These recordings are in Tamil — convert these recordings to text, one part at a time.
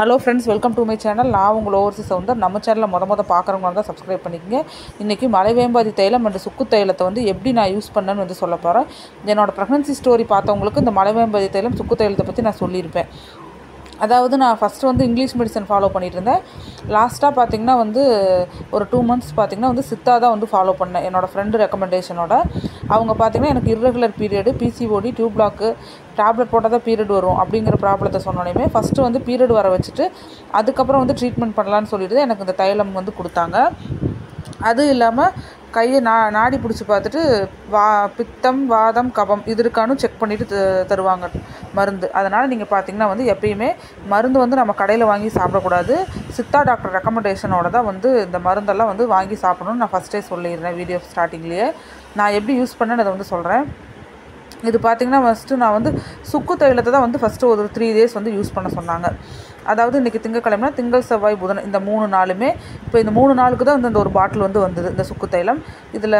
hello friends welcome to my channel நான் உங்கள் ஓவர்சி சவுந்தர் நம்ம சேனலில் மொத மொதல் பார்க்குறவங்க தான் சப்ஸ்கிரைப் பண்ணிக்கங்க இன்றைக்கி மலைவேம்பாதி தைலம் அண்ட் சுக்கு தைலத்தை வந்து எப்படி நான் யூஸ் பண்ணேன்னு வந்து சொல்ல போகிறேன் என்னோட ப்ரெக்னன்சி ஸ்டோரி பார்த்தவங்களுக்கு இந்த மலைவேம்பாதி தைலம் சுக்கு தைலத்தை பற்றி நான் சொல்லியிருப்பேன் அதாவது நான் ஃபஸ்ட்டு வந்து இங்கிலீஷ் மெடிசன் ஃபாலோ பண்ணிட்டு இருந்தேன் லாஸ்ட்டாக பார்த்தீங்கன்னா வந்து ஒரு டூ மந்த்ஸ் பார்த்தீங்கன்னா வந்து சித்தா தான் வந்து ஃபாலோ பண்ணேன் என்னோடய ஃப்ரெண்டு ரெக்கமெண்டேஷனோட அவங்க பார்த்தீங்கன்னா எனக்கு irregular period PCOD tube block tablet போட்டால் தான் பீரியட் வரும் அப்படிங்கிற ப்ராப்ளத்தை சொன்னோடனே ஃபஸ்ட்டு வந்து பீரியட் வர வச்சுட்டு அதுக்கப்புறம் வந்து ட்ரீட்மெண்ட் பண்ணலான்னு சொல்லிட்டு எனக்கு இந்த தைலம் வந்து கொடுத்தாங்க அது இல்லாமல் கையை நா நாடி பிடிச்சி பார்த்துட்டு வா பித்தம் வாதம் கபம் இது இருக்கான்னு செக் பண்ணிவிட்டு த- தருவாங்க மருந்து அதனால் நீங்கள் பார்த்தீங்கன்னா வந்து எப்பயுமே மருந்து வந்து நம்ம கடையில் வாங்கி சாப்பிடக்கூடாது சித்தா டாக்டர் ரெக்கமெண்டேஷனோட தான் வந்து இந்த மருந்தெல்லாம் வந்து வாங்கி சாப்பிடணும்னு நான் ஃபஸ்ட்டே சொல்லிடுறேன் வீடியோ ஸ்டார்டிங்லேயே நான் எப்படி யூஸ் பண்ணேன்னு அதை வந்து சொல்கிறேன் இது பார்த்தீங்கன்னா ஃபஸ்ட்டு நான் வந்து சுக்கு தைலத்தை தான் வந்து ஃபஸ்ட்டு ஒரு த்ரீ டேஸ் வந்து யூஸ் பண்ண சொன்னாங்க அதாவது இன்றைக்கி திங்கக்கிழமை திங்கள் செவ்வாய் புதன் இந்த மூணு நாளுமே இப்போ இந்த மூணு நாளுக்கு தான் வந்து இந்த ஒரு பாட்டில் வந்து வந்தது இந்த சுக்கு தைலம் இதில்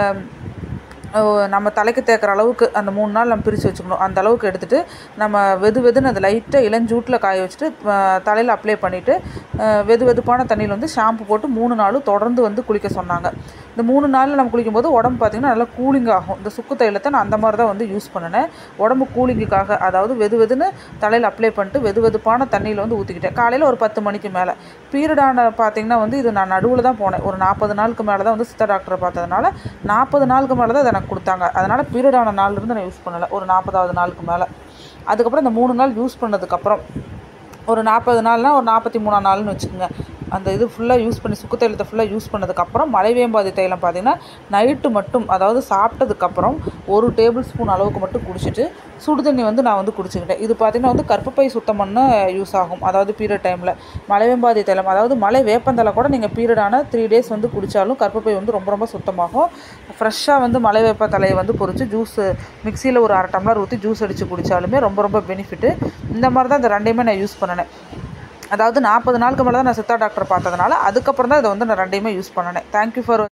நம்ம தலைக்கு தேக்கிற அளவுக்கு அந்த மூணு நாள் நம்ம பிரித்து வச்சுக்கணும் அந்த அளவுக்கு எடுத்துகிட்டு நம்ம வெது வெதுன்னு அதை லைட்டாக இளஞ்சூட்டில் காய வச்சுட்டு தலையில் அப்ளை பண்ணிவிட்டு வெது வெதுப்பான தண்ணியில் வந்து ஷாம்பு போட்டு மூணு நாளும் தொடர்ந்து வந்து குளிக்க சொன்னாங்க இந்த மூணு நாளில் நம்ம குளிக்கும்போது உடம்பு பார்த்திங்கன்னா நல்லா கூலிங் ஆகும் இந்த சுக்கு தைலத்தை நான் அந்த மாதிரி தான் வந்து யூஸ் பண்ணினேன் உடம்பு கூலிங்குக்காக அதாவது வெது வெதுன்னு தலையில் அப்ளை பண்ணிட்டு வெது வெதுப்பான தண்ணியில் வந்து ஊற்றிக்கிட்டேன் காலையில் ஒரு பத்து மணிக்கு மேலே பீரியடான பார்த்தீங்கன்னா வந்து இது நான் நடுவில் தான் போனேன் ஒரு நாற்பது நாளுக்கு மேலே தான் வந்து சித்த டாக்டரை பார்த்ததுனால நாற்பது நாளுக்கு மேலே தான் இதை எனக்கு கொடுத்தாங்க அதனால் பீரியடான நாள்லேருந்து நான் யூஸ் பண்ணலை ஒரு நாற்பதாவது நாளுக்கு மேலே அதுக்கப்புறம் இந்த மூணு நாள் யூஸ் பண்ணதுக்கப்புறம் ஒரு நாற்பது நாள்னால் ஒரு நாற்பத்தி மூணாம் நாள்னு வச்சுக்கோங்க அந்த இது ஃபுல்லாக யூஸ் பண்ணி சுக்கு தைலத்தை ஃபுல்லாக யூஸ் பண்ணதுக்கப்புறம் மலைவேம்பாதி தைலம் பார்த்தீங்கன்னா நைட்டு மட்டும் அதாவது சாப்பிட்டதுக்கப்புறம் ஒரு டேபிள் ஸ்பூன் அளவுக்கு மட்டும் குடிச்சிட்டு சுடு தண்ணி வந்து நான் வந்து குடிச்சுக்கிட்டேன் இது பார்த்தீங்கன்னா வந்து கர்ப்பப்பை சுத்தம் பண்ண யூஸ் ஆகும் அதாவது பீரியட் டைமில் மலைவேம்பாதி தைலம் அதாவது மலை வேப்பந்தலை கூட நீங்கள் பீரியடான த்ரீ டேஸ் வந்து குடித்தாலும் கர்ப்பப்பை வந்து ரொம்ப ரொம்ப சுத்தமாகும் ஃப்ரெஷ்ஷாக வந்து மலை வேப்ப தலையை வந்து பொரித்து ஜூஸ் மிக்சியில் ஒரு அரை டம்ளர் ஊற்றி ஜூஸ் அடித்து குடித்தாலுமே ரொம்ப ரொம்ப பெனிஃபிட்டு இந்த மாதிரி தான் இந்த ரெண்டையுமே நான் யூஸ் பண்ணினேன் அதாவது நாற்பது நாளுக்கு மேலே தான் நான் சித்தா டாக்டர் பார்த்ததுனால அதுக்கப்புறம் தான் இதை வந்து நான் ரெண்டையுமே யூஸ் பண்ணினேன் தேங்க்யூ ஃபார்